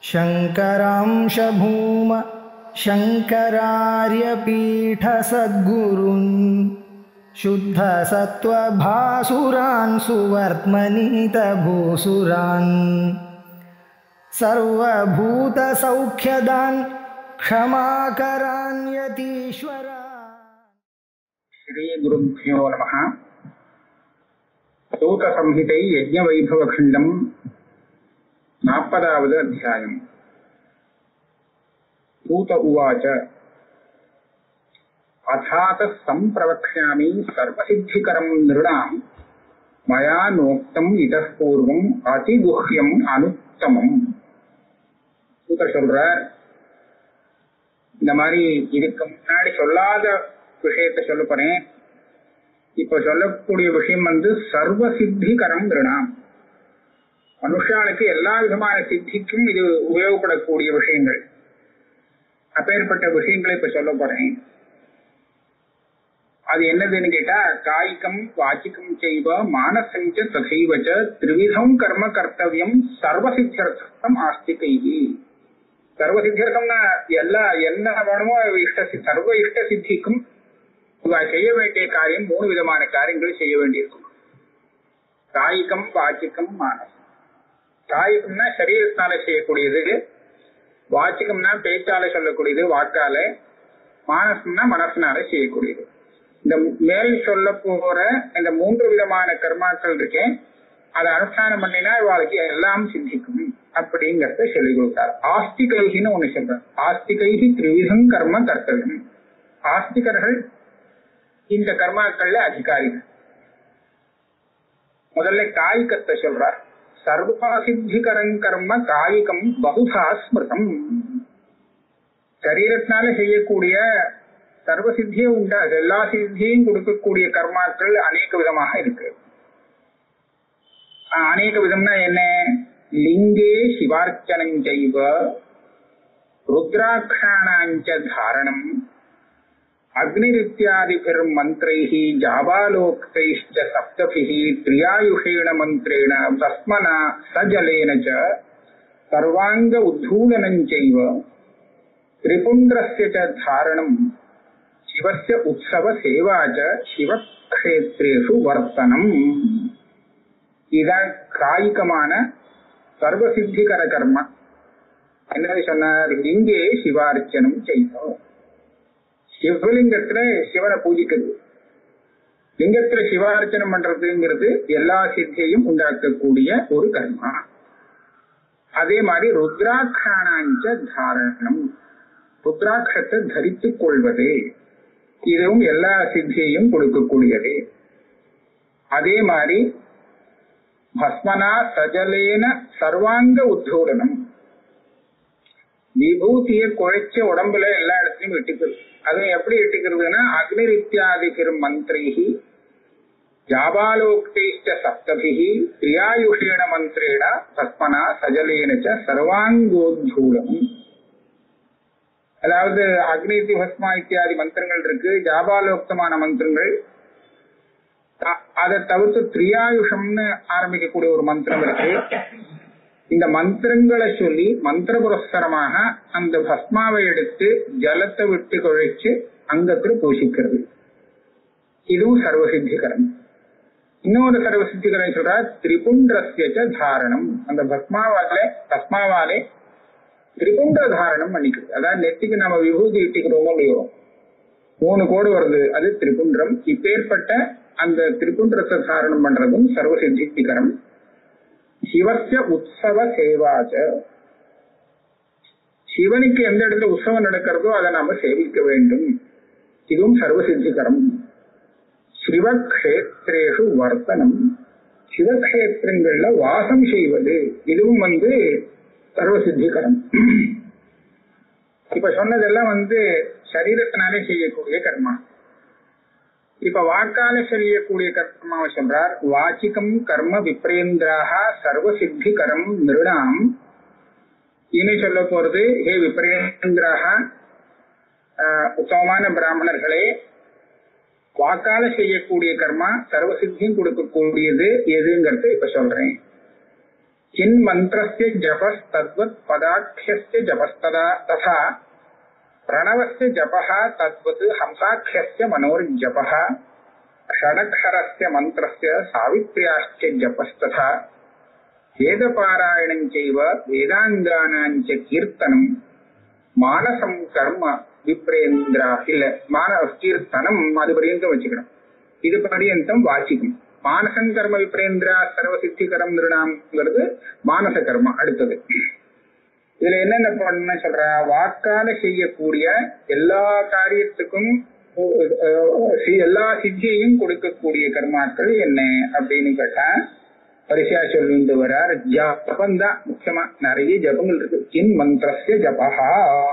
शङ्करांशभूम शङ्करार्यपीठसद्गुरुन् शुद्धसत्त्वभासुरान् सुवर्त्मनीतभूसुरान् सर्वभूतसौख्यदान् क्षमाकरान्यतीश्वरा श्रीगुरुभ्यो नमः सूतसंहितै यज्ञवैभवखण्डम् नापदावद् अध्यायम् सूत उवाच अथातः सम्प्रवक्ष्यामि सर्वसिद्धिकरम् नृणाम् मया नोक्तम् इतः पूर्वम् அதிகுஹ்யம் அனுத்தமம் சூத்தர் சொல்றார் இந்த மாதிரி இதுக்கு முன்னாடி சொல்லாத விஷயத்த சொல்ல போறேன் இப்ப சொல்லக்கூடிய விஷயம் வந்து சர்வ சித்திகரம் திருணாம் மனுஷாளுக்கு எல்லா விதமான சித்திக்கும் இது உபயோகப்படக்கூடிய விஷயங்கள் அப்பேற்பட்ட விஷயங்களை இப்ப சொல்ல போறேன் அது என்னதுன்னு கேட்டா காய்கம் வாச்சிக்கம் செய்வ மானசஞ்ச தசைவச்ச திரிவிதம் கர்ம கர்த்தவியம் சர்வசித்தியர்த்தம் ஆஸ்திகைகி சர்வசித்தியர்த்தம்னா எல்லா என்ன வேணுமோ இஷ்ட சி- சர்வ இஷ்ட சித்திக்கும் இவ செய்ய வேண்டிய காரியம் மூணு விதமான காரியங்கள் செய்ய வேண்டியிருக்கும் காய்கம் வாச்சிக்கம் மானசம் காய்கம்னா சரீரத்தினால செய்யக்கூடியது வாச்சிக்கம்னா பேச்சால சொல்லக்கூடியது வாக்கால மானசம்னா மனசினால செய்யக்கூடியது இந்த மேல் சொல்ல போற இந்த மூன்று விதமான கர்மாக்கள் இருக்கேன் அதை அனுஷ்டானம் பண்ணினா இவாளுக்கு எல்லாம் சிந்திக்கும் அப்படிங்கறத சொல்லிக் கொடுத்தார் ஆஸ்திகைகின்னு ஒண்ணு சொல்றார் ஆஸ்திகைகி திரிவிதம் கர்ம கர்த்தவியம் ஆஸ்திகர்கள் இந்த கர்மாக்கள்ல அதிகாரிகள் முதல்ல காய்கத்தை சொல்றார் சர்வசித்திகரம் கர்ம காய்கம் பகுதா ஸ்மிருதம் சரீரத்தினால செய்யக்கூடிய சர்வ சித்தியும் உண்டா எல்லா சித்தியும் கொடுக்கக்கூடிய கர்மாக்கள் அநேக விதமாக இருக்கு ஆஹ் அநேக விதம்னா என்ன லிங்கே சிவார்ச்சனம் செய்வ ருத்ராட்சாணாஞ்ச தாரணம் அக்னிரித்யாதிபிர் மந்திரைः ஜாபாலோக்தைश्च சப்தபிः त्रियायुषेण मन्त्रेण भस्मना सजलेन च सर्वाङ्ग उद्धूलनं चैव त्रिपुण्ड्रस्य च धारणम् शिवस्य उत्सवसेवा च शिवक्षेत्रेषु वर्तनम् இதான் காய்கமான சர்வசித்திகர கர்மா என்னது சொன்னார் லிங்கே சிவார்ச்சனம் செய்தோம் சிவலிங்கத்துல சிவனை பூஜிக்கிறது லிங்கத்துல சிவார்ச்சனம் பண்றதுங்கிறது எல்லா சித்தியையும் உண்டாக்கக்கூடிய ஒரு கர்மா அதே மாதிரி ருத்ராட்சாணாஞ்ச தாரணம் ருத்ராட்சத்தை தரித்துக் கொள்வது இதுவும் எல்லா சித்தியையும் கொடுக்கக்கூடியது அதே மாதிரி பஸ்மனா சஜலேன சர்வாங்க உத்தூலனம் விபூதிய குழைச்ச உடம்புல எல்லா இடத்துலயும் இட்டுக்கிறது அதுவும் எப்படி இட்டுக்கிறதுனா அக்னிர் இத்தியாதி மந்திரைஹி ஜாபாலோக்தைஷ்ட சப்தபிஹி திரியாயுஷேண மந்திரேண பஸ்மனா சஜலேன ச சர்வாங்கோத்தூலம் அதாவது அக்னிதி பஸ்மா இத்தியாதி மந்திரங்கள் இருக்கு ஜாபாலோக்தமான மந்திரங்கள் அ- அதை தவிர்த்து திரியாயுஷம்னு ஆரம்பிக்கக்கூடிய ஒரு மந்திரம் இருக்கு இந்த மந்திரங்களை சொல்லி மந்திர புரஸ்தரமாக அந்த பஸ்மாவை எடுத்து ஜலத்தை விட்டு குழைச்சு அங்கத்தில் பூசிக்கிறது இதுவும் சர்வசித்திகரம் இன்னொரு சர்வசித்திகரம் சொல்றா திரிபுண்டரஸ்ய தாரணம் அந்த பஸ்மாவாலே பஸ்மாவாலே திரிபுண்ட தாரணம் பண்ணிக்கிறது அதாவது நெத்திக்கு நம்ம விபூதி இட்டிக்கிறோமோ இல்லையோ மூணு கோடு வருது அது திரிபுண்டம் இப்பேற்பட்ட அந்த திரிபுண்டரத்தை தாரணம் பண்றதும் சர்வசித்திகரம் சிவஸ்ய உற்சவ சேவாச்ச சிவனுக்கு எந்த இடத்துல உற்சவம் நடக்கிறதோ அதை நாம சேவிக்க வேண்டும் இதுவும் சர்வசித்திகரம் சிவக்ஷேத்ரேஷு வர்த்தனம் சிவக்ஷேத்திரங்கள்ல வாசம் செய்வது இதுவும் வந்து சர்வசித்திகரம் இப்ப சொன்னதெல்லாம் வந்து சரீரத்தினாலே செய்யக்கூடிய கர்மா இப்ப வாக்கால செய்யக்கூடிய கர்மாவை சொல்றார் வாச்சிகம் கர்ம விப்ரேந்திராக சர்வசித்திகரம் நிருணாம் இனி சொல்ல போறது ஹே விப்ரேந்திராக ஆஹ், உத்தமமான பிராமணர்களே வாக்கால செய்யக்கூடிய கர்மா சர்வசித்தியும் கொடுக்கக்கூடியது எதுங்கிறது இப்ப சொல்றேன் किन् मन्त्रस्य जपस्तद्वत् पदाख्यस्य जपस्तदा तथा प्रणवस्य जपः तद्वत् हंसाख्यस्य मनोर्जपः षडक्षरस्य मन्त्रस्य सावित्र्याश्च जपस्तथा वेदपारायणं चैव वेदाङ्गानां च कीर्तनं மானசம் கர்ம விப்ரேந்திரா இல்ல மான கீர்த்தனம் அது பரியந்தம் வச்சுக்கணும் இது பரியந்தம் வாசிக்கும் மானசம் கர்ம விப்ரேந்திரா சர்வ சித்திகரம் நிருணாம்ங்கிறது மானச கர்மா அடுத்தது இதுல என்னென்ன பண்ண சொல்ற வாக்கால செய்யக்கூடிய எல்லா காரியத்துக்கும் அஹ், எல்லா சித்தியையும் கொடுக்கக்கூடிய கர்மாக்கள் என்ன அப்படின்னு கேட்டா பரிசா சொல்லிட்டு வரார் ஜபம் தான் முக்கியமா நிறைய ஜபங்கள் இருக்கு கின் மந்திரஸ்ய ஜபஹா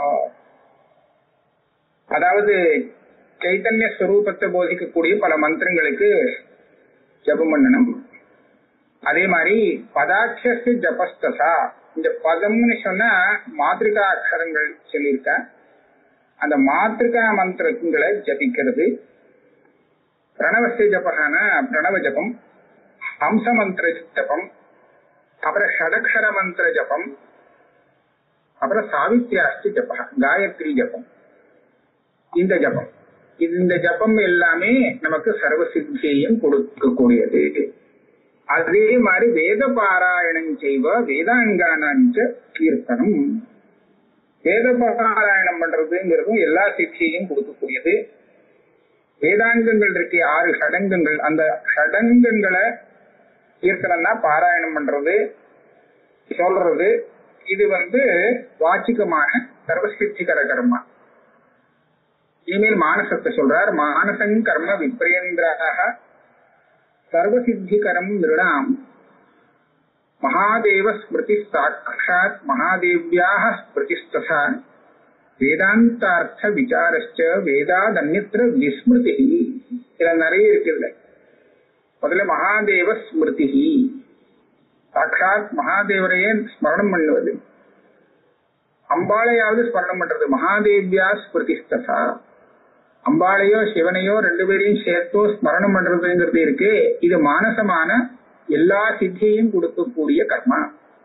அதாவது சைத்தன்ய ஸ்வரூபத்தை போதிக்கக்கூடிய பல மந்திரங்களுக்கு ஜபம் பண்ணணும் அதே மாதிரி பதாட்சஸ்ய ஜபஸ்தசா இந்த பதம்னு சொன்னா மாத்திருக்கா அக்ஷரங்கள் சொல்லியிருக்க அந்த மாத்திருக்கா மந்திரங்களை ஜபிக்கிறது பிரணவசிய ஜபகான பிரணவ ஜபம் ஹம்ச மந்திர ஜபம் அப்புறம் ஷடக்ஷர மந்திர ஜபம் அப்புறம் சாவித்யாஸ்தி ஜபம் காயத்ரி ஜபம் இந்த ஜபம் இந்த ஜபம் எல்லாமே நமக்கு சர்வ சித்தியையும் கொடுக்கக்கூடியது அதே மாதிரி வேத பாராயணம் செய்வ வேதாங்கானஞ்ச கீர்த்தனம் வேத பாராயணம் பண்றதுங்கிறதும் எல்லா சித்தியையும் கொடுக்கக்கூடியது வேதாங்கங்கள் இருக்கே ஆறு ஷடங்கங்கள் அந்த ஷடங்கங்களை கீர்த்தனம் தான் பாராயணம் பண்றது சொல்றது இது வந்து வாச்சிகமான சர்வசித்திகர கர்மா இனிமேல் மானசத்தை சொல்றார் மானசங் கர்ம விப்ரேந்திராக சர்வசித்திகரம் நிருணாம் மகாதேவ ஸ்மிருதி சாட்சாத் மகாதேவியாக ஸ்மிருதிஸ்தசா வேதாந்தார்த்த விசாரஸ்ச வேதாதன்யத்திர விஸ்மிருதி இதுல நிறைய இருக்குல்ல முதல்ல மகாதேவ ஸ்மிருதி சாட்சாத் மகாதேவரையே ஸ்மரணம் பண்ணுவது அம்பாளையாவது ஸ்மரணம் பண்றது மகாதேவியா ஸ்மிருதிஸ்தசா அம்பாளையோ சிவனையோ ரெண்டு பேரையும் சேர்த்தோ ஸ்மரணம் பண்றதுங்கிறது இருக்கு இது மானசமான எல்லா சித்தியையும் கொடுக்கக்கூடிய கர்மா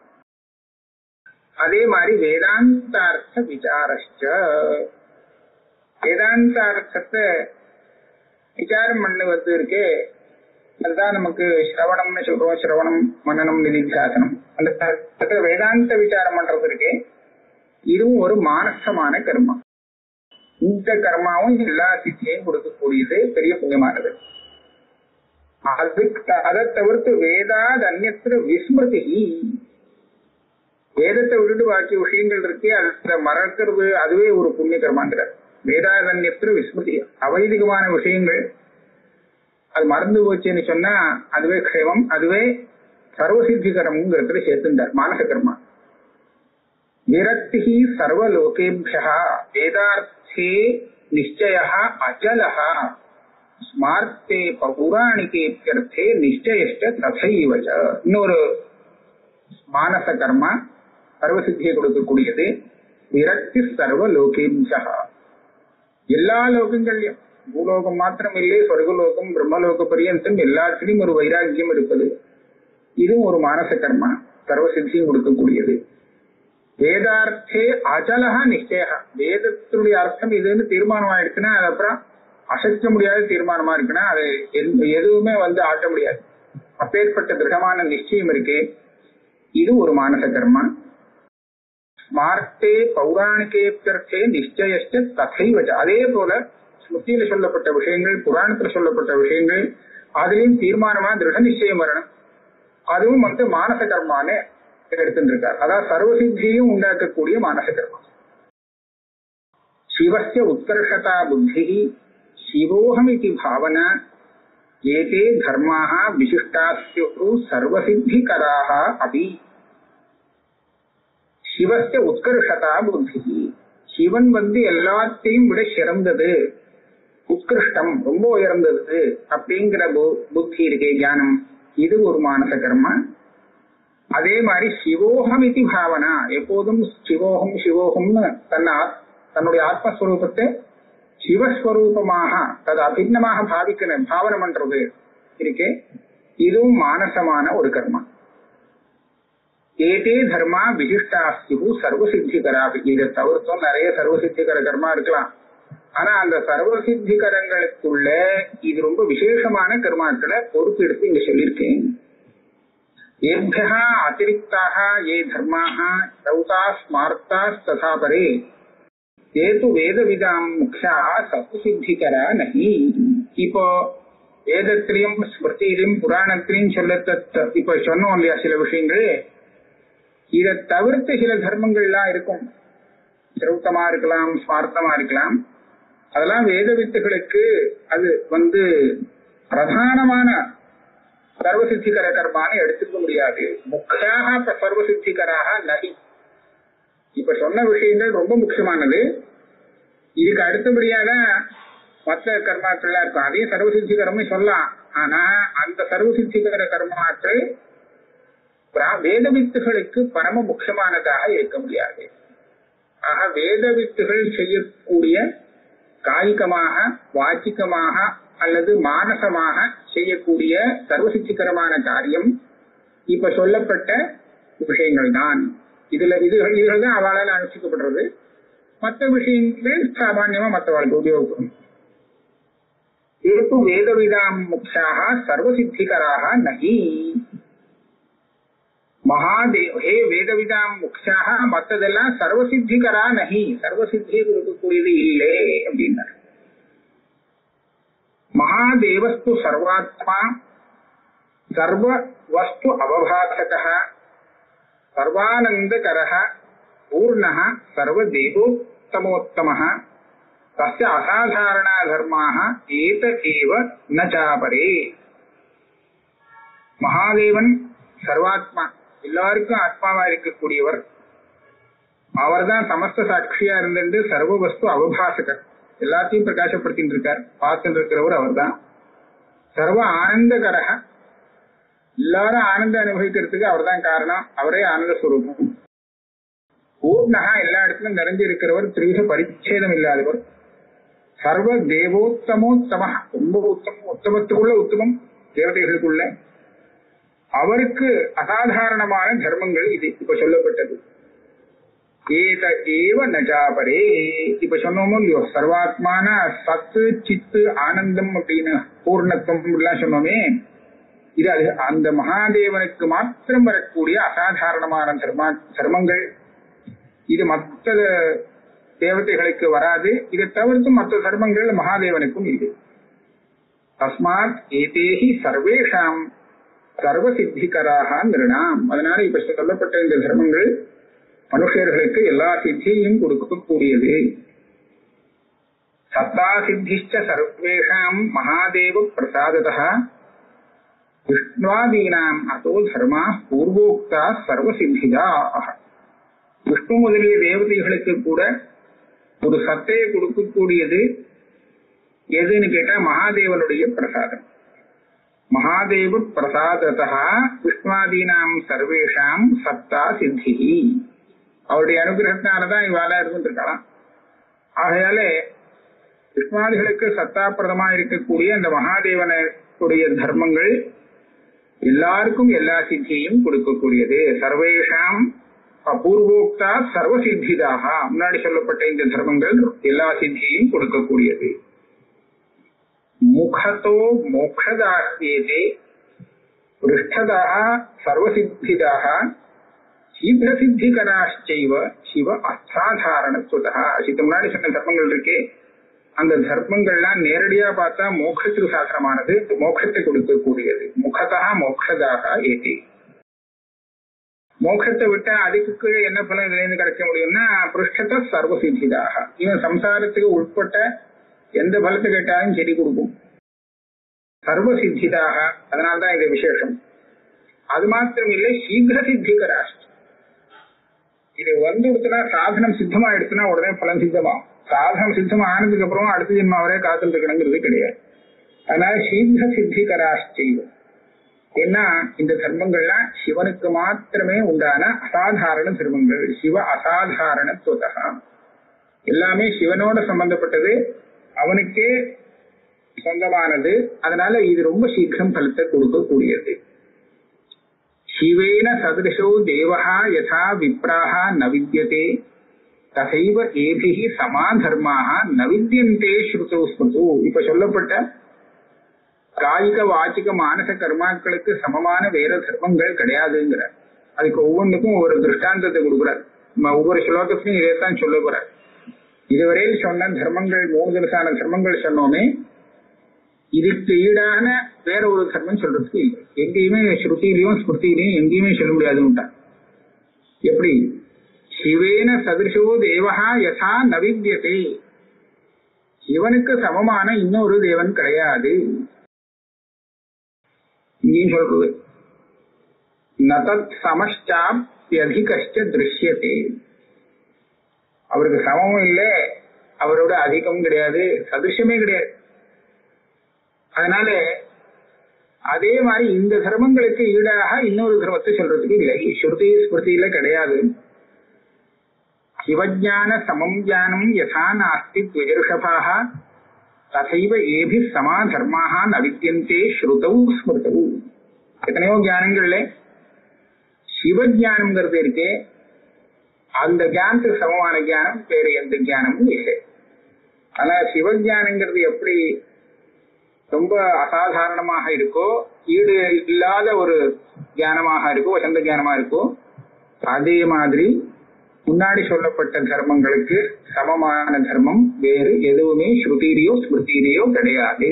அதே மாதிரி வேதாந்தார்த்த விசாரஸ்ச வேதாந்தார்த்தத்தை விசாரம் பண்ணுவது இருக்கு அதுதான் நமக்கு சிரவணம்னு சொல்றோம் சிரவணம் மன்னனம் நிதிசாசனம் அந்த அர்த்தத்தை வேதாந்த விசாரம் பண்றது இருக்கு இதுவும் ஒரு மானசமான கர்மா இந்த கர்மாவும் எல்லா சித்தியையும் கொடுக்கக்கூடியது பெரிய புண்ணியமானது அதுக்கு அதை தவிர்த்து வேதாத் அந்நத்திர விஸ்மிருதி வேதத்தை விட்டுட்டு பாக்கி விஷயங்கள் இருக்கு அதை மறக்கிறது அதுவே ஒரு புண்ணிய கர்மாங்கிறார் வேதாதன்யத்திர விஸ்மிருதி அவைதிகமான விஷயங்கள் அது மறந்து போச்சுன்னு சொன்னா அதுவே க்ஷேமம் அதுவே சர்வசித்திகரம்ங்கிறதுல சேர்த்துட்டார் மானச கர்மா விரக்தி சர்வலோகேபியா வேதார்த்தே நிச்சய அச்சல ஸ்மார்த்தே பௌராணிகேப்யர்த்தே நிச்சயஷ்ட தசைவச்ச இன்னொரு மானச கர்மா சர்வசித்தியை கொடுக்கக்கூடியது விரக்தி சர்வ லோகேபியா எல்லா லோகங்கள்லயும் பூலோகம் மாத்திரம் இல்லை சொர்க்கலோகம் பிரம்மலோக பரியந்தம் எல்லாத்திலையும் ஒரு வைராக்கியம் இருப்பது இதுவும் ஒரு மானச கர்மா சர்வசித்தியும் கொடுக்கக்கூடியது வேதார்த்தே அச்சலகா நிச்சயா வேதத்தினுடைய அர்த்தம் இதுன்னு தீர்மானம் ஆயிடுச்சுன்னா அது அப்புறம் அசைக்க முடியாத தீர்மானமா இருக்குன்னா அது எந்த- எதுவுமே வந்து ஆட்ட முடியாது அப்பேற்பட்ட திருடமான நிச்சயம் இருக்கே இது ஒரு மானச கர்மா ஸ்மார்த்தே பௌராணிகேப்தர்த்தே நிச்சயஸ்ட தசைவச்ச அதே போல ஸ்மிருதியில சொல்லப்பட்ட விஷயங்கள் புராணத்துல சொல்லப்பட்ட விஷயங்கள் அதுலயும் தீர்மானமா திருட நிச்சயம் வரணும் அதுவும் வந்து மானச கர்மான்னு எடுத்துட்டு இருக்கார் அதாவது சர்வசித்தியையும் உண்டாக்கக்கூடிய மானச கர்மா சிவஸ்ய உத்கர்ஷதா புத்தி சிவோஹமிதி பாவனா ஏதே தர்மாக விசிஷ்டாஸ்யு சர்வசித்திகராக அபி சிவஸ்ய உத்கர்ஷதா புத்தி சிவன் வந்து எல்லாத்தையும் விட சிறந்தது உத்கிருஷ்டம் ரொம்ப உயர்ந்தது அப்படிங்கிற பு- புத்தி இருக்கே ஞானம் இது ஒரு மானச கர்மா அதே மாதிரி சிவோகம் இது பாவனா எப்போதும் சிவோகம் சிவோகம்னு தன்னை ஆத்- தன்னுடைய ஆத்மஸ்வரூபத்தை சிவஸ்வரூபமாக அது அபிநமாக பாவிக்கிற பாவனை பண்றது இருக்கே இதுவும் மானசமான ஒரு கர்மா ஏதே தர்மா விசிஷ்டாஸ்தியு சர்வசித்திகரா இதை தவிர்த்தும் நிறைய சர்வசித்திகர கர்மா இருக்கலாம் ஆனா அந்த சர்வசித்திகரங்களுக்குள்ள இது ரொம்ப விசேஷமான கர்மாக்களை பொறுப்பெடுத்து இங்க சொல்லியிருக்கேன் ஏபியா அதிரிக்தாக ஏ தர்மாக ரௌதா ஸ்மார்த்தா ததா பரே தே து வேதவிதாம் முக்கியா சத்துசித்திகரா நகி இப்போ வேதத்திலையும் ஸ்மிருதியிலும் புராணத்திலையும் சொல்ல இப்ப சொன்னோம் இல்லையா சில விஷயங்கள் இதை தவிர்த்து சில தர்மங்கள்லாம் இருக்கும் சிரௌத்தமா இருக்கலாம் ஸ்மார்த்தமா இருக்கலாம் அதெல்லாம் வேத வித்துகளுக்கு அது வந்து பிரதானமான சர்வசித்திகர கர்மான்னு எடுத்துக்க முடியாது முக்கியாக சர்வசித்திகராக நகி இப்ப சொன்ன விஷயங்கள் ரொம்ப முக்கியமானது இதுக்கு அடுத்தபடியாக மற்ற கர்மாக்கள்லாம் இருக்கும் அதையும் சர்வசித்திகரமே சொல்லலாம் ஆனா அந்த சர்வசித்திகர கர்மாக்கள் வேத வித்துகளுக்கு பரம முக்கியமானதாக இருக்க முடியாது ஆக வேத வித்துகள் செய்யக்கூடிய காய்கமாக வாச்சிக்கமாக அல்லது மானசமாக செய்யக்கூடிய சர்வசித்திகரமான காரியம் இப்ப சொல்லப்பட்ட விஷயங்கள் தான் இதுல இது இதுகள் தான் அவளால் அனுஷ்டிக்கப்படுறது மற்ற விஷயங்கள் சாமான்யமா மற்றவர்களுக்கு உபயோகப்படும் ஏது வேதவிதாம் முக்கியாக சர்வசித்திகராக நகி மகாதேவ் ஹே வேதவிதாம் முக்கியாக மற்றதெல்லாம் சர்வசித்திகரா நகி சர்வசித்தியை கொடுக்கக்கூடியது இல்லை அப்படின்னார் மகாதேவஸ்து சர்வாத்மா சர்வ வஸ்து அவபாசக சர்வானந்தகர பூர்ண சர்வதேவோத்தமோத்தம தஸ்ய அசாதாரணா தர்மாக ஏத ஏவ ந சாபரே மகாதேவன் சர்வாத்மா எல்லாருக்கும் ஆத்மாவா இருக்கக்கூடியவர் அவர்தான் சமஸ்த சாட்சியா இருந்திருந்து சர்வ வஸ்து அவபாசகர் எல்லாத்தையும் பிரகாசப்படுத்திட்டு இருக்கார் பார்த்துட்டு இருக்கிறவர் அவர்தான் சர்வ ஆனந்தகரக எல்லாரும் ஆனந்தம் அனுபவிக்கிறதுக்கு அவர்தான் காரணம் அவரே ஆனந்த ஸ்வரூபம் பூர்ணகா எல்லா இடத்திலும் நிறைஞ்சு இருக்கிறவர் திரிவித பரிச்சேதம் இல்லாதவர் சர்வ தேவோத்தமோத்தம ரொம்ப உத்தமம் உத்தமத்துக்குள்ள உத்தமம் தேவதைகளுக்குள்ள அவருக்கு அசாதாரணமான தர்மங்கள் இது இப்ப சொல்லப்பட்டது ஏத ஏவ நஜாபரே இப்ப சொன்னோமோ இல்லையோ சர்வாத்மான சத்து சித்து ஆனந்தம் அப்படின்னு பூர்ணத்துவம் எல்லாம் சொன்னோமே இது அது அந்த மகாதேவனுக்கு மாத்திரம் வரக்கூடிய அசாதாரணமான தர்மா தர்மங்கள் இது மற்ற தேவதைகளுக்கு வராது இதை தவிர்த்து மற்ற தர்மங்கள் மகாதேவனுக்கும் இல்லை தஸ்மாத் ஏதேஹி சர்வேஷாம் சர்வசித்திகராக நிருணாம் அதனால இப்ப சொல்லப்பட்ட இந்த தர்மங்கள் மனுஷர்களுக்கு எல்லா சித்தியையும் கொடுக்கக்கூடியது சத்தா சித்திஷ்ட சர்வேஷாம் மகாதேவ பிரசாததா விஷ்ணுவாதீனாம் அதோ தர்மா பூர்வோக்தா சர்வசித்திதா விஷ்ணு முதலிய தேவதைகளுக்கு கூட ஒரு சத்தையை கொடுக்கக்கூடியது எதுன்னு கேட்டா மகாதேவனுடைய பிரசாதம் மகாதேவ பிரசாததா விஷ்ணுவாதீனாம் சர்வேஷாம் சத்தா சித்தி அவருடைய அனுகிரகத்தினாலதான் இவ்வாறா இருந்துருக்கலாம் ஆகையாலே விஷ்ணுவாதிகளுக்கு சத்தாப்பிரதமா இருக்கக்கூடிய அந்த மகாதேவனுடைய தர்மங்கள் எல்லாருக்கும் எல்லா சித்தியையும் கொடுக்கக்கூடியது சர்வேஷாம் அபூர்வோக்தா சர்வ சித்திதாக முன்னாடி சொல்லப்பட்ட இந்த தர்மங்கள் எல்லா சித்தியையும் கொடுக்கக்கூடியது முகத்தோ மோக்ஷதாஸ்யேதே பிருஷ்டதாக சர்வசித்திதாக சீக்கிரசித்திகராச்சைவ சிவ அசாதாரணத்துவதா இதுக்கு முன்னாடி சொன்ன தர்மங்கள் இருக்கே அந்த தர்மங்கள்லாம் நேரடியா பார்த்தா மோட்சத்துக்கு சாஸ்திரமானது மோட்சத்தை கொடுக்கக்கூடியது முகதா மோக்ஷதாக ஏதி மோட்சத்தை விட்டா அதுக்கு கீழே என்ன பலன் இதுல இருந்து கிடைக்க முடியும்னா பிருஷ்டத்தை சர்வசித்திதாக இவன் சம்சாரத்துக்கு உட்பட்ட எந்த பலத்தை கேட்டாலும் செடி கொடுக்கும் சர்வ சித்திதாக அதனால்தான் இது விசேஷம் அது மாத்திரம் இல்லை சீக்கிர சித்திகராஷ்ட இது வந்து கொடுத்தனா சாதனம் சித்தமா எடுத்துனா உடனே பலன் சித்தமா சாதனம் சித்தமா ஆனதுக்கு அப்புறம் அடுத்த ஜென்மம் அவரே காத்துட்டு இருக்கணுங்கிறது கிடையாது அதனால சீக்கிர சித்திகராஷ்டம் ஏன்னா இந்த தர்மங்கள்லாம் சிவனுக்கு மாத்திரமே உண்டான அசாதாரண தர்மங்கள் சிவ அசாதாரண தொதகா எல்லாமே சிவனோட சம்பந்தப்பட்டது அவனுக்கே சொந்தமானது அதனால இது ரொம்ப சீக்கிரம் பலத்தை கொடுக்கக்கூடியது शिवेन सदृशो देवः यथा विप्राः न विद्यते தசைவ ஏபிகி சமாதர்மாக நவித்தியந்தே ஸ்ருதோ ஸ்மிருதோ இப்ப சொல்லப்பட்ட காய்க வாச்சிக மானச கர்மாக்களுக்கு சமமான வேற தர்மங்கள் கிடையாதுங்கிற அதுக்கு ஒவ்வொன்றுக்கும் ஒரு திருஷ்டாந்தத்தை கொடுக்குறார் நம்ம ஒவ்வொரு ஸ்லோகத்திலையும் இதைத்தான் சொல்ல போறார் இதுவரையில் சொன்ன தர்மங்கள் மூணு தினசான தர்மங்கள் சொன்னோமே இதுக்கு ஈடான வேற ஒரு தர்மம் சொல்றதுக்கு இல்லை எங்கேயுமே ஸ்ருதியிலையும் ஸ்மிருதியிலையும் எங்கேயுமே சொல்ல முடியாதுன்ட்டா எப்படி சிவேன சதிருஷோ தேவஹா யசா நவித்தியதே சிவனுக்கு சமமான இன்னொரு தேவன் கிடையாது இங்கேயும் சொல்றது நதத் சமஷ்டாப்தியதிகஷ்ட திருஷ்யத்தே அவருக்கு சமமும் இல்லை அவரோட அதிகம் கிடையாது சதிருஷமே கிடையாது அதனால அதே மாதிரி இந்த தர்மங்களுக்கு ஈடாக இன்னொரு தர்மத்தை சொல்றதுக்கு இல்லை ஸ்ருதி ஸ்மிருதியில கிடையாது சிவஜான சமம் ஜானம் யசா நாஸ்தி துவஜருஷபாக தசைவ ஏபி சமா தர்மாக நவித்தியந்தே ஸ்ருதௌ ஸ்மிருதௌ எத்தனையோ ஞானங்கள்ல சிவஜானம்ங்கிறது இருக்கே அந்த ஞானத்துக்கு சமமான ஞானம் வேற எந்த ஞானமும் இல்லை ஆனா சிவஜானங்கிறது எப்படி ரொம்ப அசாதாரணமாக இருக்கோ ஈடு இல்லாத ஒரு ஞானமாக இருக்கோ வசந்த ஞானமா இருக்கோ அதே மாதிரி முன்னாடி சொல்லப்பட்ட தர்மங்களுக்கு சமமான தர்மம் வேறு எதுவுமே ஸ்ருதியிலையோ ஸ்மிருதியிலையோ கிடையாது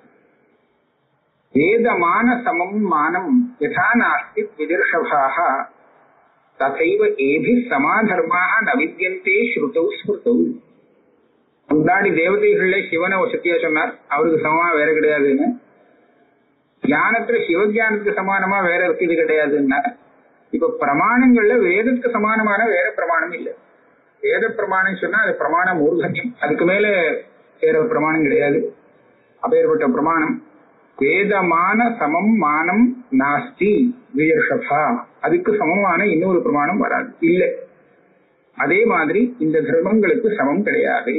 வேதமான சமம் மானம் யதா நாஸ்தி விதிர்ஷபாக தசைவ ஏபி சமாதர்மாக நவித்தியந்தே ஸ்ருதௌ ஸ்மிருதௌ முன்னாடி தேவதைகள்ல சிவனை ஒரு சத்தியா சொன்னார் அவருக்கு சமமா வேற கிடையாதுன்னு ஞானத்துல சிவஜானத்துக்கு சமானமா வேற இது கிடையாதுன்னா இப்ப பிரமாணங்கள்ல வேதத்துக்கு சமானமான வேற பிரமாணம் இல்லை வேத பிரமாணம் சொன்னா அது பிரமாணம் மூர்தன்யம் அதுக்கு மேல வேற பிரமாணம் கிடையாது அப்பேற்பட்ட பிரமாணம் வேதமான சமம் மானம் நாஸ்தி வீரஷபா அதுக்கு சமமான இன்னொரு பிரமாணம் வராது இல்லை அதே மாதிரி இந்த தர்மங்களுக்கு சமம் கிடையாது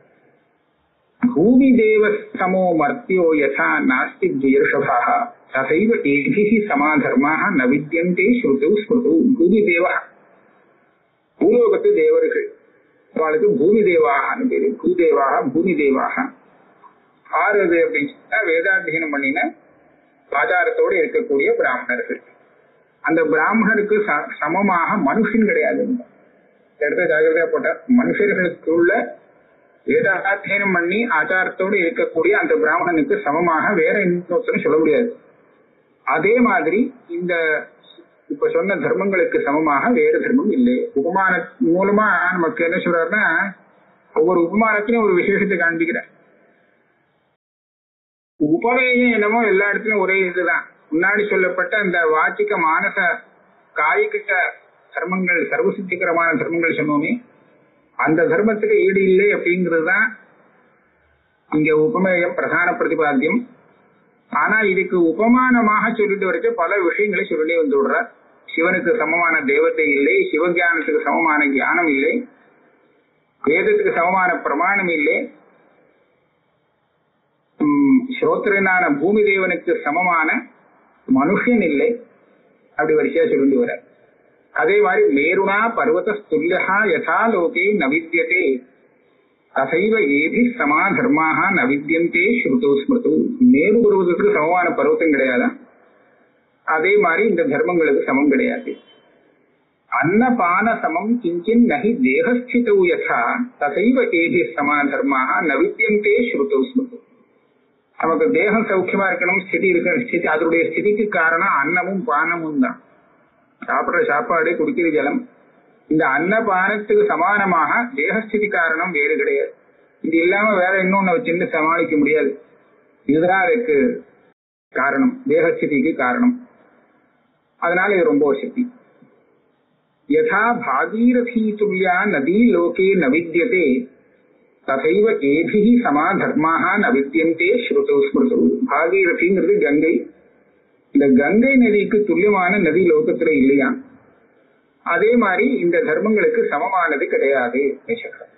பூமி தேவ சமோ மர்த்தியோ யசா நாஸ்தி துயர்ஷபா தசைவ ஏபிஹி சமாதர்மாக ந வித்தியந்தே ஸ்ருதௌ ஸ்மிருதௌ பூமி தேவா பூலோகத்து தேவர்கள் அவளுக்கு பூமி தேவாகனு பேரு பூதேவாக பூமி தேவாக ஆறு இது அப்படின்னு சொன்னா வேதாத்தியனம் பண்ணின ஆச்சாரத்தோடு இருக்கக்கூடிய பிராமணர்கள் அந்த பிராமணருக்கு ச- சமமாக மனுஷன் கிடையாது இந்த இடத்த ஜாகிரதையா போட்ட மனுஷர்களுக்குள்ள வேதாத்தியனம் பண்ணி ஆச்சாரத்தோடு இருக்கக்கூடிய அந்த பிராமணனுக்கு சமமாக வேற இன்னொருத்தரும் சொல்ல முடியாது அதே மாதிரி இந்த இப்ப சொன்ன தர்மங்களுக்கு சமமாக வேறு தர்மம் இல்லை உபமான மூலமா நமக்கு என்ன சொல்றாருன்னா ஒவ்வொரு உபமானத்திலும் ஒரு விசேஷத்தை காண்பிக்கிறார் உபமேயம் என்னமோ எல்லா இடத்துலயும் ஒரே இதுதான் முன்னாடி சொல்லப்பட்ட அந்த வாச்சிக்க மானச காய்கிட்ட தர்மங்கள் சர்வசித்திகரமான தர்மங்கள் சொன்னோமே அந்த தர்மத்துக்கு ஈடு இல்லை அப்படிங்கிறது தான் இங்க உபமேயம் பிரதான பிரதிபாத்தியம் ஆனா இதுக்கு உபமானமாக சொல்லிட்டு வரைக்கும் பல விஷயங்களை சொல்லி வந்து விடுறார் சிவனுக்கு சமமான தேவத்தை இல்லை சிவஞானத்துக்கு சமமான ஞானம் இல்லை வேதத்துக்கு சமமான பிரமாணம் இல்லை உம், ஸ்ரோத்திரனான பூமி தேவனுக்கு சமமான மனுஷன் இல்லை அப்படி வரிசையா சொல்லிட்டு வர அதே மாதிரி மேருணா பர்வத ஸ்துல்யா யதா லோகே நவித்தியதே தசைவ ஏதி சமா தர்மாக நவித்தியந்தே ஸ்ருதோ ஸ்மிருதோ மேரு பருவத்துக்கு சமமான பருவத்தம் கிடையாதா அதே மாதிரி இந்த தர்மங்களுக்கு சமம் கிடையாது அன்னபான சமம் கிஞ்சின் நகி தேகஸ்திதௌ யதா தசைவ ஏதி சமா தர்மாக நவித்தியந்தே ஸ்ருதோ ஸ்மிருதோ நமக்கு தேகம் சௌக்கியமா இருக்கணும் ஸ்திதி இருக்கணும் ஸ்திதி அதனுடைய ஸ்திதிக்கு காரணம் அன்னமும் பானமும் தான் சாப்பிடுற சாப்பாடு குடிக்கிற ஜலம் இந்த அன்னபானத்துக்கு சமானமாக தேகஸ்திதி காரணம் வேறு கிடையாது இது இல்லாம வேற இன்னொன்னு வச்சுட்டு சமாளிக்க முடியாது இதுதான் அதுக்கு காரணம் தேகஸ்திதிக்கு காரணம் அதனால இது ரொம்ப சக்தி யதா பாகீரதீ துல்லியா நதி லோகே ந வித்யதே ததைவ ஏபிஹி சமா தர்மாக ந வித்தியந்தே ஸ்ருதோ ஸ்மிருதோ பாகீரதிங்கிறது கங்கை இந்த கங்கை நதிக்கு துல்லியமான நதி லோகத்துல இல்லையா அதே மாதிரி இந்த தர்மங்களுக்கு சமமானது கிடையாது சொல்றார்.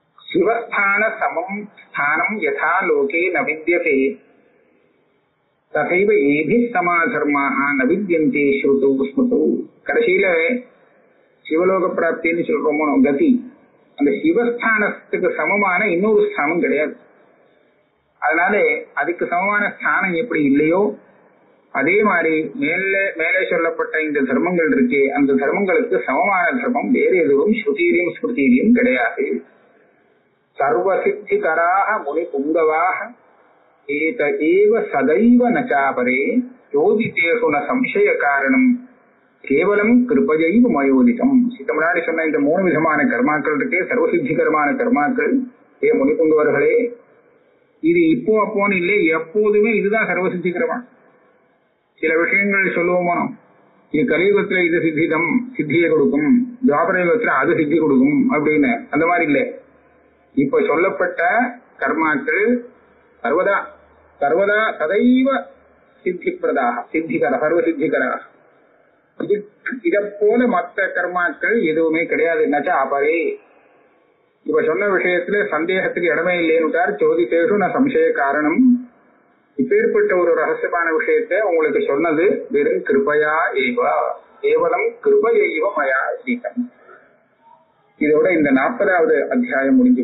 சிவஸ்தான சமம் ஸ்தானம் யதா லோகே ந வித்யதே தசைவ ஏபி சமாதர்மாக நவித்யந்தே ஸ்ருதோ ஸ்மிருதோ கடைசியில சிவலோக பிராப்தின்னு சொல்றோமோ கதி அந்த சிவஸ்தானத்துக்கு சமமான இன்னொரு ஸ்தானம் கிடையாது அதனால அதுக்கு சமமான ஸ்தானம் எப்படி இல்லையோ அதே மாதிரி மேலே மேலே சொல்லப்பட்ட இந்த தர்மங்கள் இருக்கே அந்த தர்மங்களுக்கு சமமான தர்மம் வேறு எதுவும் ஸ்ருதியிலும் ஸ்மிருதியிலும் கிடையாது சர்வசித்திகராக முனி புங்கவாக ஏத ஏவ சதைவ நச்சாபரே யோதித்தேசு ந சம்சய காரணம் கேவலம் கிருபையைவ மயோதிதம் சித்த முன்னாடி சொன்ன இந்த மூணு விதமான கர்மாக்கள் இருக்கே சர்வசித்திகரமான கர்மாக்கள் ஏ முனிப்புங்கவர்களே இது இப்போ அப்போன்னு இல்லை எப்போதுமே இதுதான் சர்வசித்திகரமா சில விஷயங்கள் சொல்லுவோமோ இது கலியுகத்துல இது சித்திதம் சித்தியை கொடுக்கும் துவாபர யுகத்துல அது சித்தி கொடுக்கும் அப்படின்னு அந்த மாதிரி இல்லை இப்ப சொல்லப்பட்ட கர்மாக்கள் சர்வதா சர்வதா சதைவ சித்திப்பிரதாக சித்திகர சர்வ சித்திகராக இது இதை போல மற்ற கர்மாக்கள் எதுவுமே கிடையாது நச்ச அபரே இப்ப சொன்ன விஷயத்துல சந்தேகத்துக்கு இடமே இல்லைன்னு ஜோதிஷேஷு நான் சம்சய காரணம் இப்பேற்பட்ட ஒரு ரகசியமான விஷயத்தை உங்களுக்கு சொன்னது வெறும் கிருபையா ஏவ கேவலம் கிருபையைவ மயா ஸ்ரீகம் இதோட இந்த நாற்பதாவது அத்தியாயம் முடிஞ்சு